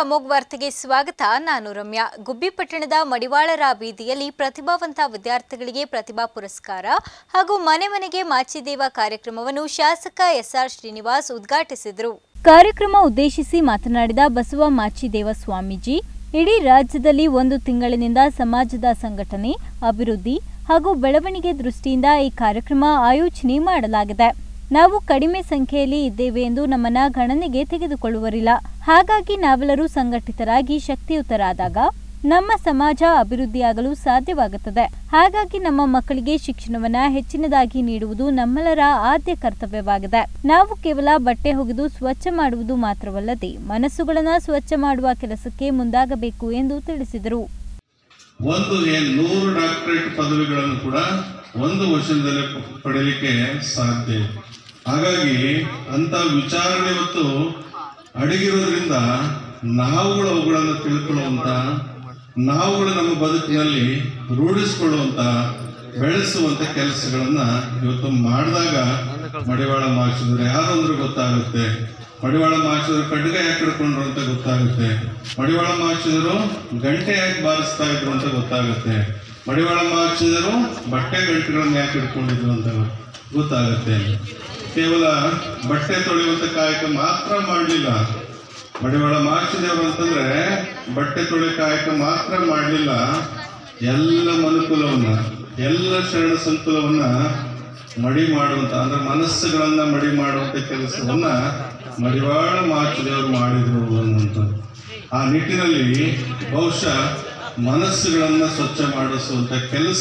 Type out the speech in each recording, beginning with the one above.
ಅಮೋಘ್ ವಾರ್ತೆಗೆ ಸ್ವಾಗತ ನಾನು ರಮ್ಯಾ ಗುಬ್ಬಿ ಪಟ್ಟಣದ ಮಡಿವಾಳರ ಬೀದಿಯಲ್ಲಿ ಪ್ರತಿಭಾವಂತ ವಿದ್ಯಾರ್ಥಿಗಳಿಗೆ ಪ್ರತಿಭಾ ಪುರಸ್ಕಾರ ಹಾಗೂ ಮನೆ ಮನೆಗೆ ಮಾಚಿದೇವ ಕಾರ್ಯಕ್ರಮವನ್ನು ಶಾಸಕ ಎಸ್ಆರ್ ಶ್ರೀನಿವಾಸ್ ಉದ್ಘಾಟಿಸಿದರು ಕಾರ್ಯಕ್ರಮ ಉದ್ದೇಶಿಸಿ ಮಾತನಾಡಿದ ಬಸವ ಮಾಚಿದೇವ ಸ್ವಾಮೀಜಿ ಇಡೀ ರಾಜ್ಯದಲ್ಲಿ ಒಂದು ತಿಂಗಳಿನಿಂದ ಸಮಾಜದ ಸಂಘಟನೆ ಅಭಿವೃದ್ಧಿ ಹಾಗೂ ಬೆಳವಣಿಗೆ ದೃಷ್ಟಿಯಿಂದ ಈ ಕಾರ್ಯಕ್ರಮ ಆಯೋಜನೆ ಮಾಡಲಾಗಿದೆ ನಾವು ಕಡಿಮೆ ಸಂಖ್ಯೆಯಲ್ಲಿ ಇದ್ದೇವೆ ಎಂದು ನಮ್ಮನ್ನ ಗಣನೆಗೆ ತೆಗೆದುಕೊಳ್ಳುವರಿಲ್ಲ ಹಾಗಾಗಿ ನಾವೆಲ್ಲರೂ ಸಂಘಟಿತರಾಗಿ ಶಕ್ತಿಯುತರಾದಾಗ ನಮ್ಮ ಸಮಾಜ ಅಭಿವೃದ್ಧಿಯಾಗಲು ಸಾಧ್ಯವಾಗುತ್ತದೆ ಹಾಗಾಗಿ ನಮ್ಮ ಮಕ್ಕಳಿಗೆ ಶಿಕ್ಷಣವನ್ನ ಹೆಚ್ಚಿನದಾಗಿ ನೀಡುವುದು ನಮ್ಮೆಲ್ಲರ ಆದ್ಯ ಕರ್ತವ್ಯವಾಗಿದೆ ನಾವು ಕೇವಲ ಬಟ್ಟೆ ಒಗೆದು ಸ್ವಚ್ಛ ಮಾಡುವುದು ಮಾತ್ರವಲ್ಲದೆ ಮನಸ್ಸುಗಳನ್ನ ಸ್ವಚ್ಛ ಮಾಡುವ ಕೆಲಸಕ್ಕೆ ಮುಂದಾಗಬೇಕು ಎಂದು ತಿಳಿಸಿದರು ಒಂದು ಏನ್ ನೂರು ಡಾಕ್ಟರೇಟ್ ಪದವಿಗಳನ್ನು ಕೂಡ ಒಂದು ವರ್ಷದಲ್ಲಿ ಪಡೆಯಲಿಕ್ಕೆ ಸಾಧ್ಯ ಹಾಗಾಗಿ ಅಂತ ವಿಚಾರಣೆ ಇವತ್ತು ಅಡಗಿರೋದ್ರಿಂದ ನಾವುಗಳು ಅವುಗಳನ್ನು ತಿಳ್ಕೊಳ್ಳುವಂತ ನಾವುಗಳು ನಮ್ಮ ಬದುಕಿನಲ್ಲಿ ರೂಢಿಸಿಕೊಳ್ಳುವಂತ ಬೆಳೆಸುವಂತ ಕೆಲಸಗಳನ್ನ ಇವತ್ತು ಮಾಡಿದಾಗ ಮಡಿವಾಳ ಮಾಚಿದ್ರೆ ಯಾರು ಅಂದ್ರೆ ಗೊತ್ತಾಗುತ್ತೆ ಮಡಿವಾಳ ಮಾಚಿದ್ರು ಖಡ್ಗ ಯಾಕೆ ಹಿಡ್ಕೊಂಡ್ರು ಅಂತ ಗೊತ್ತಾಗುತ್ತೆ ಮಡಿವಾಳ ಮಾಚಿದ್ರು ಗಂಟೆ ಯಾಕೆ ಬಾರಿಸ್ತಾ ಇದ್ರು ಅಂತ ಗೊತ್ತಾಗುತ್ತೆ ಮಡಿವಾಳ ಮಾಚಿದರು ಬಟ್ಟೆ ಗಂಟೆಗಳನ್ನ ಯಾಕೆ ಹಿಡ್ಕೊಂಡಿದ್ರು ಅಂತ ಗೊತ್ತಾಗುತ್ತೆ ಕೇವಲ ಬಟ್ಟೆ ತೊಳೆಯುವಂತ ಕಾಯಕ ಮಾತ್ರ ಮಾಡಲಿಲ್ಲ ಮಡಿವಾಳ ಮಾಚಿದೇವರು ಅಂತಂದ್ರೆ ಬಟ್ಟೆ ತೊಳೆ ಕಾಯಕ ಮಾತ್ರ ಮಾಡಲಿಲ್ಲ ಎಲ್ಲ ಮನುಕುಲವನ್ನ ಎಲ್ಲ ಶರಣ ಸಂಕುಲವನ್ನ ಮಡಿ ಮಾಡುವಂತ ಅಂದ್ರೆ ಮನಸ್ಸುಗಳನ್ನ ಮಡಿ ಮಾಡುವಂತ ಕೆಲಸವನ್ನ ಮಡಿವಾಳ ಮಾಚಿದೇವರು ಮಾಡಿದ್ರು ಅನ್ನುವಂಥದ್ದು ಆ ನಿಟ್ಟಿನಲ್ಲಿ ಬಹುಶಃ ಮನಸ್ಸುಗಳನ್ನ ಸ್ವಚ್ಛ ಮಾಡಿಸುವಂತ ಕೆಲಸ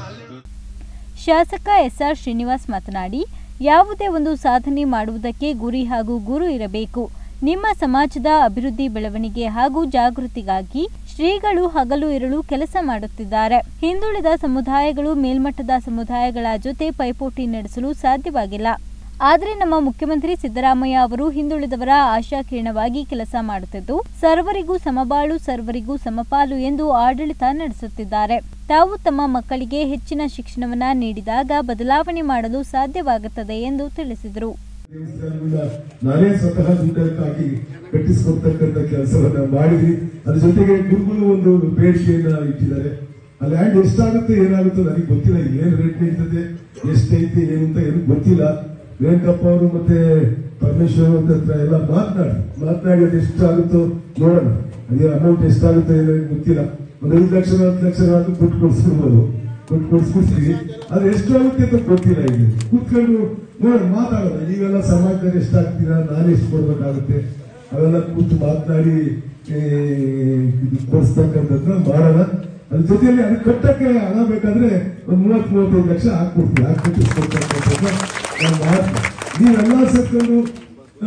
ಶಾಸಕ ಎಸ್ಆರ್ ಶ್ರೀನಿವಾಸ್ ಮಾತನಾಡಿ ಯಾವುದೇ ಒಂದು ಸಾಧನೆ ಮಾಡುವುದಕ್ಕೆ ಗುರಿ ಹಾಗೂ ಗುರು ಇರಬೇಕು ನಿಮ್ಮ ಸಮಾಜದ ಅಭಿವೃದ್ಧಿ ಬೆಳವಣಿಗೆ ಹಾಗೂ ಜಾಗೃತಿಗಾಗಿ ಶ್ರೀಗಳು ಹಗಲು ಇರಲು ಕೆಲಸ ಮಾಡುತ್ತಿದ್ದಾರೆ ಹಿಂದುಳಿದ ಸಮುದಾಯಗಳು ಮೇಲ್ಮಟ್ಟದ ಸಮುದಾಯಗಳ ಜೊತೆ ಪೈಪೋಟಿ ನಡೆಸಲು ಸಾಧ್ಯವಾಗಿಲ್ಲ ಆದರೆ ನಮ್ಮ ಮುಖ್ಯಮಂತ್ರಿ ಸಿದ್ದರಾಮಯ್ಯ ಅವರು ಹಿಂದುಳಿದವರ ಆಶಾಕಿರಣವಾಗಿ ಕೆಲಸ ಮಾಡುತ್ತಿದ್ದು ಸರ್ವರಿಗೂ ಸಮಬಾಳು ಸರ್ವರಿಗೂ ಸಮಪಾಲು ಎಂದು ಆಡಳಿತ ನಡೆಸುತ್ತಿದ್ದಾರೆ ತಾವು ತಮ್ಮ ಮಕ್ಕಳಿಗೆ ಹೆಚ್ಚಿನ ಶಿಕ್ಷಣವನ್ನ ನೀಡಿದಾಗ ಬದಲಾವಣೆ ಮಾಡಲು ಸಾಧ್ಯವಾಗುತ್ತದೆ ಎಂದು ತಿಳಿಸಿದರು ದೇವಸ್ಥಾನವನ್ನ ನಾನೇ ಸ್ವತಃ ದುಡ್ಡಕ್ಕಾಗಿ ಕಟ್ಟಿಸ್ಕೊಡ್ತಕ್ಕಂಥ ಕೆಲಸವನ್ನ ಮಾಡಿದ್ವಿ ಅದ್ರ ಜೊತೆಗೆ ಗುರುಗಳು ಒಂದು ಬೇಡಿಕೆಯನ್ನ ಇಟ್ಟಿದ್ದಾರೆ ಆ ಲ್ಯಾಂಡ್ ಎಷ್ಟಾಗುತ್ತೆ ಏನಾಗುತ್ತೋ ನನಗೆ ಗೊತ್ತಿಲ್ಲ ಏನ್ ರೇಟ್ ನಡೀತದೆ ಎಷ್ಟೈತೆ ಏನು ಅಂತ ಏನು ಗೊತ್ತಿಲ್ಲ ರೇಣುಕಪ್ಪ ಅವರು ಮತ್ತೆ ಪರಮೇಶ್ವರ್ ಅವ್ರ ಹತ್ರ ಎಲ್ಲ ಮಾತನಾಡಿ ಮಾತನಾಡಿ ಅದು ಎಷ್ಟಾಗುತ್ತೋ ನೋಡೋಣ ಅದೇ ಅಮೌಂಟ್ ಎಷ್ಟಾಗುತ್ತೋ ಏನೋ ನನಗೆ ಗೊತ್ತಿಲ್ಲ ಒಂದು ಐದು ಲಕ್ಷ ಹತ್ತು ಲಕ್ಷ ಆದ್ರೂ ಕೊಟ್ಟು ಕೊಡಿಸ್ಕೊಡ್ಬೋದು ಕೊಟ್ಟು ಕೊಡಿಸ್ಕೊಡ್ತೀವಿ ಅದು ಎಷ್ಟು ಆಗುತ್ತೆ ಅಂತ ಗೊತ್ತಿಲ್ಲ ಈಗ ಕೂತ್ಕೊಂಡು ನೋಡಿ ಮಾತಾಡೋಣ ನೀವೆಲ್ಲ ಸಮಾಜದಲ್ಲಿ ಎಷ್ಟಾಗ್ತೀರಾ ನಾನು ಎಷ್ಟು ಕೊಡ್ಬೇಕಾಗುತ್ತೆ ಅವೆಲ್ಲ ಕೂತು ಮಾತನಾಡಿ ಏ, ಇದು ಕೊಡಿಸ್ತಕ್ಕಂಥದ್ದನ್ನ ಮಾಡೋಣ ಅದ್ರ ಜೊತೆಯಲ್ಲಿ ಅದು ಕಟ್ಟಕ್ಕೆ ಹಣ ಬೇಕಾದ್ರೆ ಒಂದು ಮೂವತ್ತು ಮೂವತ್ತೈದು ಲಕ್ಷ ಹಾಕ್ಕೊಡ್ತೀವಿ ಹಾಕ್ಕೊಟ್ಟಿಸ್ಕೊಡ್ತಕ್ಕಂಥದ್ದು ನಾನು ಮಾಡ್ತೀನಿ ನೀವೆಲ್ಲ ಸೇರ್ಕೊಂಡು ಆ,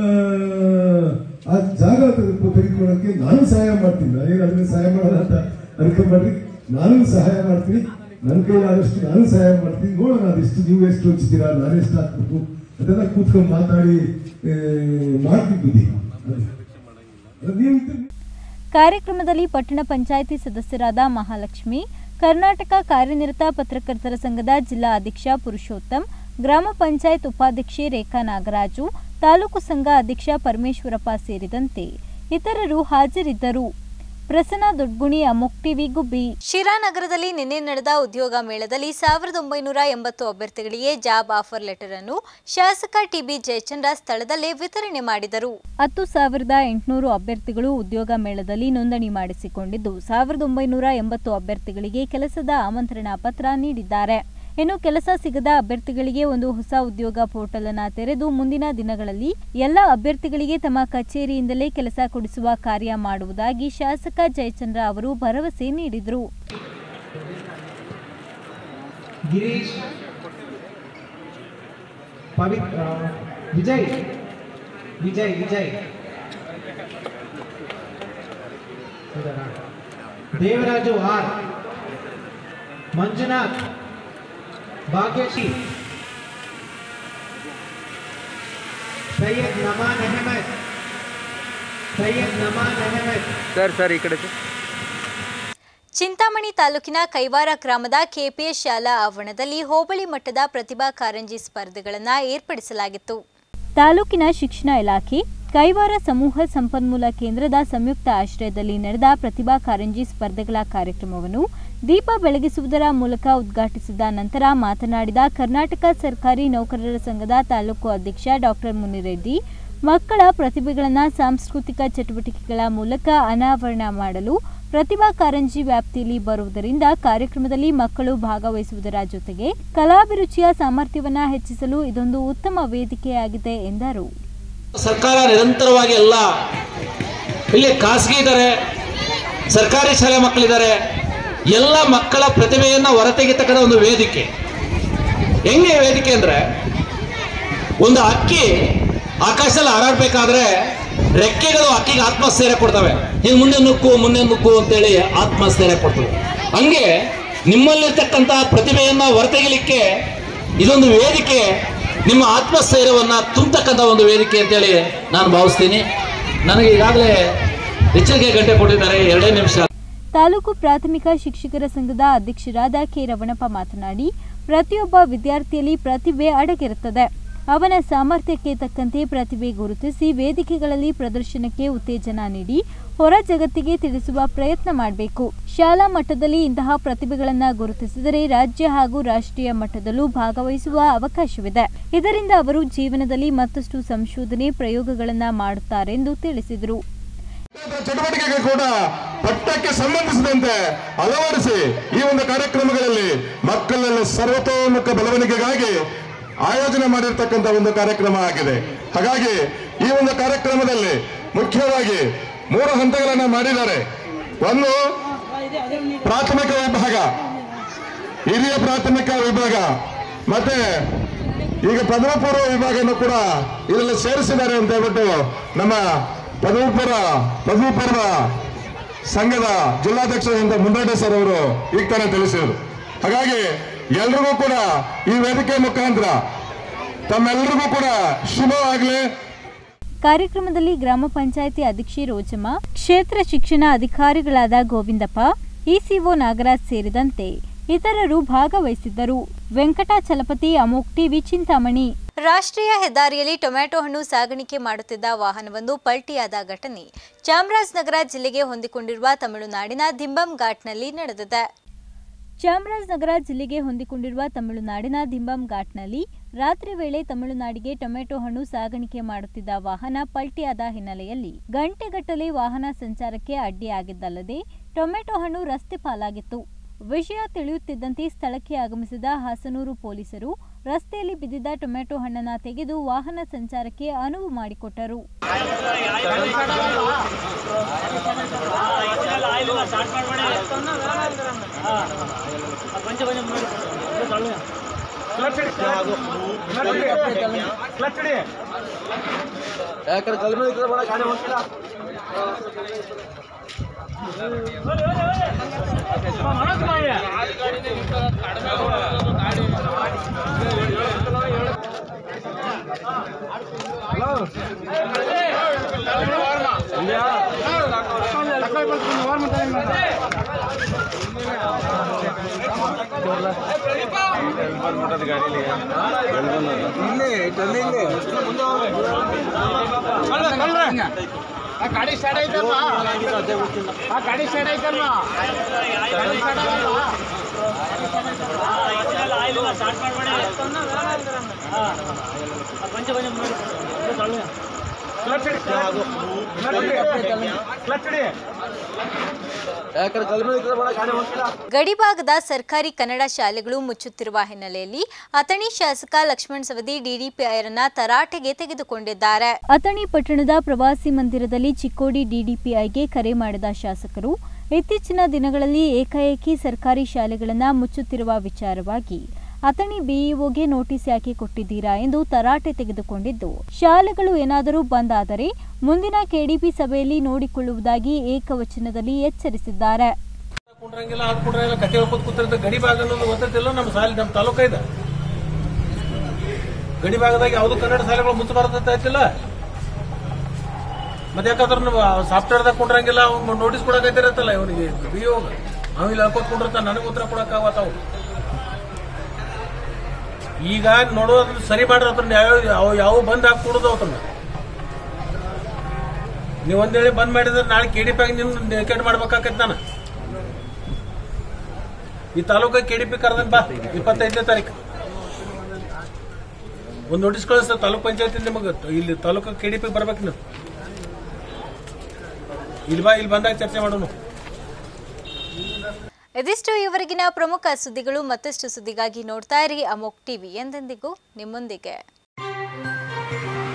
ಆ ಜಾಗ ತೆಗೆದು ತೆಗೆದುಕೊಳ್ಳೋಕೆ ನಾನು ಸಹಾಯ ಮಾಡ್ತೀನಿ ನಾನೇನು ಅದನ್ನ ಸಹಾಯ ಮಾಡೋಣ ಅಂತ ಅನ್ಕೊಂಡ್ಬಾರ್ರಿ ನಾನು ಸಹಾಯ ಮಾಡ್ತೀನಿ ನನ್ನ ಕೈಲಾದಷ್ಟು ನಾನು ಸಹಾಯ ಮಾಡ್ತೀನಿ ನೋಡೋಣ ಅದೆಷ್ಟು ನೀವು ಎಷ್ಟು ಹಂಚ್ತೀರಾ ನಾನು ಎಷ್ಟು ಹಾಕ್ಬೇಕು ಅದೆಲ್ಲ ಕೂತ್ಕೊಂಡು ಮಾತಾಡಿ ಆ, ಮಾಡ್ತೀನಿ ಬುದ್ಧಿ ಅದು ನೀವು ಇದ್ರೆ- ಕಾರ್ಯಕ್ರಮದಲ್ಲಿ ಪಟ್ಟಣ ಪಂಚಾಯಿತಿ ಸದಸ್ಯರಾದ ಮಹಾಲಕ್ಷ್ಮಿ ಕರ್ನಾಟಕ ಕಾರ್ಯನಿರತ ಪತ್ರಕರ್ತರ ಸಂಘದ ಜಿಲ್ಲಾ ಅಧ್ಯಕ್ಷ ಪುರುಷೋತ್ತಮ್ ಗ್ರಾಮ ಪಂಚಾಯತ್ ಉಪಾಧ್ಯಕ್ಷೆ ರೇಖಾ ನಾಗರಾಜು ತಾಲೂಕು ಸಂಘ ಅಧ್ಯಕ್ಷ ಪರಮೇಶ್ವರಪ್ಪ ಸೇರಿದಂತೆ ಇತರರು ಹಾಜರಿದ್ದರು ಪ್ರಸನ್ನ ದೊಡ್ಗುಣಿ ಅಮೋಕ್ ಟಿವಿ ಗುಬ್ಬಿ ಶಿರಾನಗರದಲ್ಲಿ ನಿನ್ನೆ ನಡೆದ ಉದ್ಯೋಗ ಮೇಳದಲ್ಲಿ ಸಾವಿರದ ಒಂಬೈನೂರ ಎಂಬತ್ತು ಅಭ್ಯರ್ಥಿಗಳಿಗೆ ಜಾಬ್ ಆಫರ್ ಲೆಟರ್ ಅನ್ನು ಶಾಸಕ ಟಿಬಿ ಜಯಚಂದ್ರ ಸ್ಥಳದಲ್ಲೇ ವಿತರಣೆ ಮಾಡಿದರು ಹತ್ತು ಸಾವಿರದ ಎಂಟುನೂರು ಅಭ್ಯರ್ಥಿಗಳು ಉದ್ಯೋಗ ಮೇಳದಲ್ಲಿ ನೋಂದಣಿ ಮಾಡಿಸಿಕೊಂಡಿದ್ದು ಸಾವಿರದ ಒಂಬೈನೂರ ಎಂಬತ್ತು ಅಭ್ಯರ್ಥಿಗಳಿಗೆ ಕೆಲಸದ ಆಮಂತ್ರಣ ಪತ್ರ ನೀಡಿದ್ದಾರೆ ಇನ್ನು ಕೆಲಸ ಸಿಗದ ಅಭ್ಯರ್ಥಿಗಳಿಗೆ ಒಂದು ಹೊಸ ಉದ್ಯೋಗ ಪೋರ್ಟಲ್ ಅನ್ನ ತೆರೆದು ಮುಂದಿನ ದಿನಗಳಲ್ಲಿ ಎಲ್ಲ ಅಭ್ಯರ್ಥಿಗಳಿಗೆ ತಮ್ಮ ಕಚೇರಿಯಿಂದಲೇ ಕೆಲಸ ಕೊಡಿಸುವ ಕಾರ್ಯ ಮಾಡುವುದಾಗಿ ಶಾಸಕ ಜಯಚಂದ್ರ ಅವರು ಭರವಸೆ ನೀಡಿದರು ಗಿರೀಶ್ ಪವಿತ್ರ ವಿಜಯ್ ವಿಜಯ್ ವಿಜಯ್ ಹೌದಾ? Devaraju R Manjunath Bhagyashree Syed Naman Ahmed Syed Naman Ahmed sir sir ಈ ಕಡೆ ಸರ್. ಚಿಂತಾಮಣಿ ತಾಲೂಕಿನ ಕೈವಾರ ಗ್ರಾಮದ ಕೆಪಿಎಸ್ ಶಾಲಾ ಆವರಣದಲ್ಲಿ ಹೋಬಳಿ ಮಟ್ಟದ ಪ್ರತಿಭಾ ಕಾರಂಜಿ ಸ್ಪರ್ಧೆಗಳನ್ನು ಏರ್ಪಡಿಸಲಾಗಿತ್ತು ತಾಲೂಕಿನ ಶಿಕ್ಷಣ ಇಲಾಖೆ ಕೈವಾರ ಸಮೂಹ ಸಂಪನ್ಮೂಲ ಕೇಂದ್ರದ ಸಂಯುಕ್ತ ಆಶ್ರಯದಲ್ಲಿ ನಡೆದ ಪ್ರತಿಭಾ ಕಾರಂಜಿ ಸ್ಪರ್ಧೆಗಳ ಕಾರ್ಯಕ್ರಮವನ್ನು ದೀಪ ಬೆಳಗಿಸುವುದರ ಮೂಲಕ ಉದ್ಘಾಟಿಸಿದ ನಂತರ ಮಾತನಾಡಿದ ಕರ್ನಾಟಕ ಸರ್ಕಾರಿ ನೌಕರರ ಸಂಘದ ತಾಲೂಕು ಅಧ್ಯಕ್ಷ ಡಾಕ್ಟರ್ ಮುನಿರೆಡ್ಡಿ ಮಕ್ಕಳ ಪ್ರತಿಭೆಗಳನ್ನು ಸಾಂಸ್ಕೃತಿಕ ಚಟುವಟಿಕೆಗಳ ಮೂಲಕ ಅನಾವರಣ ಮಾಡಲು ಪ್ರತಿಭಾ ಕಾರಂಜಿ ವ್ಯಾಪ್ತಿಯಲ್ಲಿ ಬರುವುದರಿಂದ ಕಾರ್ಯಕ್ರಮದಲ್ಲಿ ಮಕ್ಕಳು ಭಾಗವಹಿಸುವುದರ ಜೊತೆಗೆ ಕಲಾಭಿರುಚಿಯ ಸಾಮರ್ಥ್ಯವನ್ನು ಹೆಚ್ಚಿಸಲು ಇದೊಂದು ಉತ್ತಮ ವೇದಿಕೆಯಾಗಿದೆ ಎಂದರು ಸರ್ಕಾರ ನಿರಂತರವಾಗಿ ಎಲ್ಲ ಇಲ್ಲಿ ಖಾಸಗಿ ಇದ್ದಾರೆ ಸರ್ಕಾರಿ ಶಾಲೆ ಮಕ್ಕಳಿದ್ದಾರೆ ಎಲ್ಲ ಮಕ್ಕಳ ಪ್ರತಿಭೆಯನ್ನು ಹೊರತೆಗೆತಕ್ಕಂಥ ಒಂದು ವೇದಿಕೆ ಹೆಂಗೆ ವೇದಿಕೆ ಅಂದ್ರೆ ಒಂದು ಹಕ್ಕಿ ಆಕಾಶದಲ್ಲಿ ಹಾರಾಡ್ಬೇಕಾದ್ರೆ ರೆಕ್ಕೆಗಳು ಹಕ್ಕಿಗೆ ಆತ್ಮಸ್ಥೈರ್ಯ ಕೊಡ್ತವೆ ಹಿಂಗೆ ಮುಂದೆ ನುಕ್ಕು ಮುಂದೆ ನುಕ್ಕು ಅಂತೇಳಿ ಆತ್ಮಸ್ಥೈರ್ಯ ಕೊಡ್ತವೆ ಹಂಗೆ ನಿಮ್ಮಲ್ಲಿರ್ತಕ್ಕಂಥ ಪ್ರತಿಭೆಯನ್ನ ಹೊರತೆಗಿಲಿಕ್ಕೆ ಇದೊಂದು ವೇದಿಕೆ ನಿಮ್ಮ ಆತ್ಮಸ್ಥೈರ್ಯವನ್ನ ತುಂಬತಕ್ಕಂಥ ಒಂದು ವೇದಿಕೆ ಅಂತೇಳಿ ನಾನು ಭಾವಿಸ್ತೀನಿ ನನಗೆ ಈಗಾಗಲೇ ಎಚ್ಚರಿಕೆ ಗಂಟೆ ಕೊಟ್ಟಿದ್ದಾರೆ ಎರಡೇ ನಿಮಿಷ ತಾಲೂಕು ಪ್ರಾಥಮಿಕ ಶಿಕ್ಷಕರ ಸಂಘದ ಅಧ್ಯಕ್ಷರಾದ ಕೆ ರಮಣಪ್ಪ ಮಾತನಾಡಿ ಪ್ರತಿಯೊಬ್ಬ ವಿದ್ಯಾರ್ಥಿಯಲ್ಲಿ ಪ್ರತಿಭೆ ಅಡಗಿರುತ್ತದೆ ಅವನ ಸಾಮರ್ಥ್ಯಕ್ಕೆ ತಕ್ಕಂತೆ ಪ್ರತಿಭೆ ಗುರುತಿಸಿ ವೇದಿಕೆಗಳಲ್ಲಿ ಪ್ರದರ್ಶನಕ್ಕೆ ಉತ್ತೇಜನ ನೀಡಿ ಹೊರ ಜಗತ್ತಿಗೆ ತಿಳಿಸುವ ಪ್ರಯತ್ನ ಮಾಡಬೇಕು ಶಾಲಾ ಮಟ್ಟದಲ್ಲಿ ಇಂತಹ ಪ್ರತಿಭೆಗಳನ್ನು ಗುರುತಿಸಿದರೆ ರಾಜ್ಯ ಹಾಗೂ ರಾಷ್ಟ್ರೀಯ ಮಟ್ಟದಲ್ಲೂ ಭಾಗವಹಿಸುವ ಅವಕಾಶವಿದೆ ಇದರಿಂದ ಅವರು ಜೀವನದಲ್ಲಿ ಮತ್ತಷ್ಟು ಸಂಶೋಧನೆ ಪ್ರಯೋಗಗಳನ್ನು ಮಾಡುತ್ತಾರೆಂದು ತಿಳಿಸಿದರು ಚಟುವಟಿಕೆಗೆ ಕೂಡ ಪಠ್ಯಕ್ಕೆ ಸಂಬಂಧಿಸಿದಂತೆ ಅಳವಡಿಸಿ ಈ ಒಂದು ಕಾರ್ಯಕ್ರಮಗಳಲ್ಲಿ ಮಕ್ಕಳಲ್ಲಿ ಸರ್ವತೋಮುಖ ಬೆಳವಣಿಗೆಗಾಗಿ ಆಯೋಜನೆ ಮಾಡಿರ್ತಕ್ಕಂಥ ಒಂದು ಕಾರ್ಯಕ್ರಮ ಆಗಿದೆ ಹಾಗಾಗಿ ಈ ಒಂದು ಕಾರ್ಯಕ್ರಮದಲ್ಲಿ ಮುಖ್ಯವಾಗಿ ಮೂರು ಹಂತಗಳನ್ನ ಮಾಡಿದ್ದಾರೆ ಒಂದು ಪ್ರಾಥಮಿಕ ವಿಭಾಗ ಹಿರಿಯ ಪ್ರಾಥಮಿಕ ವಿಭಾಗ ಮತ್ತೆ ಈಗ ಪದವಿ ಪೂರ್ವ ವಿಭಾಗವನ್ನು ಕೂಡ ಇದರಲ್ಲಿ ಸೇರಿಸಿದ್ದಾರೆ ಅಂತ ಹೇಳ್ಬಿಟ್ಟು ನಮ್ಮ ಪದವಿ ಪೂರ್ವ ಪದವಿ ಪೂರ್ವ ಸಂಘದ ಜಿಲ್ಲಾಧ್ಯಕ್ಷರಾದಂತ ಮುನ್ನಡೆ ಸರ್ ಅವರು ಈಗ ತಾನೇ ತಿಳಿಸಿದರು ಹಾಗಾಗಿ ಎಲ್ರಿಗೂ ಕೂಡ ಈ ವೇದಿಕೆ ಮುಖಾಂತರ ತಮ್ಮೆಲ್ಲರಿಗೂ ಕೂಡ ಶುಭವಾಗಲಿ ಕಾರ್ಯಕ್ರಮದಲ್ಲಿ ಗ್ರಾಮ ಪಂಚಾಯಿತಿ ಅಧ್ಯಕ್ಷೆ ರೋಜಮ್ಮ ಕ್ಷೇತ್ರ ಶಿಕ್ಷಣ ಅಧಿಕಾರಿಗಳಾದ ಗೋವಿಂದಪ್ಪ ಇಸಿಒ ನಾಗರಾಜ್ ಸೇರಿದಂತೆ ಇತರರು ಭಾಗವಹಿಸಿದ್ದರು ವೆಂಕಟಾಚಲಪತಿ ಅಮೋಕ್ ಟಿವಿ ಚಿಂತಾಮಣಿ ರಾಷ್ಟ್ರೀಯ ಹೆದ್ದಾರಿಯಲ್ಲಿ ಟೊಮ್ಯಾಟೊ ಹಣ್ಣು ಸಾಗಾಣಿಕೆ ಮಾಡುತ್ತಿದ್ದ ವಾಹನವೊಂದು ಪಲ್ಟಿಯಾದ ಘಟನೆ ಚಾಮರಾಜನಗರ ಜಿಲ್ಲೆಗೆ ಹೊಂದಿಕೊಂಡಿರುವ ತಮಿಳುನಾಡಿನ ದಿಂಬಂ ಘಾಟ್ನಲ್ಲಿ ನಡೆದಿದೆ ಚಾಮರಾಜನಗರ ಜಿಲ್ಲೆಗೆ ಹೊಂದಿಕೊಂಡಿರುವ ತಮಿಳುನಾಡಿನ ದಿಂಬಂ ಘಾಟ್ನಲ್ಲಿ ರಾತ್ರಿ ವೇಳೆ ತಮಿಳುನಾಡಿಗೆ ಟೊಮೆಟೊ ಹಣ್ಣು ಸಾಗಾಣಿಕೆ ಮಾಡುತ್ತಿದ್ದ ವಾಹನ ಪಲ್ಟಿಯಾದ ಹಿನ್ನೆಲೆಯಲ್ಲಿ ಗಂಟೆಗಟ್ಟಲೆ ವಾಹನ ಸಂಚಾರಕ್ಕೆ ಅಡ್ಡಿಯಾಗಿದ್ದಲ್ಲದೆ ಟೊಮೆಟೊ ಹಣ್ಣು ರಸ್ತೆ ಪಾಲಾಗಿತ್ತು ವಿಷಯ ತಿಳಿಯುತ್ತಿದ್ದಂತೆ ಸ್ಥಳಕ್ಕೆ ಆಗಮಿಸಿದ ಹಾಸನೂರು ಪೊಲೀಸರು ರಸ್ತೆಯಲ್ಲಿ ಬಿದ್ದಿದ್ದ ಟೊಮೆಟೊ ಹಣ್ಣನ್ನು ತೆಗೆದು ವಾಹನ ಸಂಚಾರಕ್ಕೆ ಅನುವು ಮಾಡಿಕೊಟ್ಟರು ಗಾಡಿ ಸ್ಟಾರ್ಟ್ ಐತಲ್ವಾ ಆ ಗಾಡಿ ಸ್ಟಾರ್ಟ್ ಐತಲ್ವಾ ಗಾಡಿ ಸ್ಟಾರ್ಟ್ ಆಗಲ್ವಾ ಗಡಿಭಾಗದ ಸರ್ಕಾರಿ ಕನ್ನಡ ಶಾಲೆಗಳು ಮುಚ್ಚುತ್ತಿರುವ ಹಿನ್ನೆಲೆಯಲ್ಲಿ ಅಥಣಿ ಶಾಸಕ ಲಕ್ಷ್ಮಣ್ ಸವದಿ ಡಿಡಿಪಿಐರನ್ನ ತರಾಟೆಗೆ ತೆಗೆದುಕೊಂಡಿದ್ದಾರೆ ಅಥಣಿ ಪಟ್ಟಣದ ಪ್ರವಾಸಿ ಮಂದಿರದಲ್ಲಿ ಚಿಕ್ಕೋಡಿ ಡಿಡಿಪಿಐಗೆ ಕರೆ ಮಾಡಿದ ಶಾಸಕರು ಇತ್ತೀಚಿನ ದಿನಗಳಲ್ಲಿ ಏಕಾಏಕಿ ಸರ್ಕಾರಿ ಶಾಲೆಗಳನ್ನು ಮುಚ್ಚುತ್ತಿರುವ ವಿಚಾರವಾಗಿ ಅಥಣಿ ಬಿಇಒಗೆ ನೋಟಿಸ್ ಯಾಕೆ ಕೊಟ್ಟಿದ್ದೀರಾ ಎಂದು ತರಾಟೆ ತೆಗೆದುಕೊಂಡಿದ್ದು ಶಾಲೆಗಳು ಏನಾದರೂ ಬಂದ್ ಆದರೆ ಮುಂದಿನ ಕೆಡಿಪಿ ಸಭೆಯಲ್ಲಿ ನೋಡಿಕೊಳ್ಳುವುದಾಗಿ ಏಕವಚನದಲ್ಲಿ ಎಚ್ಚರಿಸಿದ್ದಾರೆ ಕುಂಡ್ರಂಗಿಲ್ಲ ಅದು ಕುಂಡ್ರಂಗಿಲ್ಲ ಕತೆ ಹೇಳ್ಕೊತ ಕೂತಿರ್ತ ಗಡಿ ಭಾಗ ಅನ್ನೋದು ಗೊತ್ತಿಲ್ಲ ನಮ್ಮ ಸಾಲಿ ನಮ್ಮ ತಾಲೂಕ ಇದೆ ಗಡಿ ಭಾಗದಾಗ ಯಾವ್ದು ಕನ್ನಡ ಶಾಲೆಗಳು ಮುಚ್ಚಬಾರ್ದಂತ ಆಯ್ತಿಲ್ಲ ಮತ್ತೆ ಯಾಕಂದ್ರೆ ನಾವು ಸಾಫ್ಟ್ವೇರ್ದಾಗ ಕುಂಡ್ರಂಗಿಲ್ಲ ನೋಟಿಸ್ ಕೊಡಕೈತಿರತ್ತಲ್ಲ ಇವನಿಗೆ ಬಿಒ ಅವ್ ಇಲ್ಲಿ ಹೇಳ್ಕೊತ ಕುಂಡಿರ್ತಾನ ನನಗೆ ಉತ್ತರ ಕೊಡಕ್ಕಾಗತ್ತಾವ ಈಗ ನೋಡೋದು ಸರಿ ಮಾಡ್ರಿ ಅದನ್ನ ಯಾವ ಯಾವ ಯಾವ ಬಂದ್ ಹಾಕಿ ಕೊಡೋದು ಅವತ್ತನ್ನ ನೀವು ಒಂದ್ ವೇಳೆ ಬಂದ್ ಮಾಡಿದ್ರೆ ನಾಳೆ ಕೆ ಡಿ ಪಿ ಆಗಿ ನಿಮ್ಗೆ ನೇಕೆಟ್ ಮಾಡ್ಬೇಕಾಕೈತೆ ನಾನು ಈ ತಾಲೂಕ ಕೆ ಡಿ ಪಿ ಕರೆದನ್ ಬಾ ಇಪ್ಪತ್ತೈದನೇ ತಾರೀಕು ಒಂದು ನೋಟಿಸ್ ಕಳಿಸ್ತ ತಾಲೂಕ್ ಪಂಚಾಯತಿ ನಿಮಗೆ ಇಲ್ಲಿ ತಾಲೂಕು ಕೆ ಡಿ ಪಿ ಬರ್ಬೇಕು ನೀವು ಇಲ್ಲಿ ಬಾ ಇಲ್ಲಿ ಬಂದಾಗ ಚರ್ಚೆ ಮಾಡೋಣ ಇದಿಷ್ಟು ಇವರೆಗಿನ ಪ್ರಮುಖ ಸುದ್ದಿಗಳು ಮತ್ತಷ್ಟು ಸುದ್ದಿಗಾಗಿ ನೋಡ್ತಾ ಇರಿ ಅಮೋಕ್ ಟಿವಿ ಎಂದೆಂದಿಗೂ ನಿಮ್ಮೊಂದಿಗೆ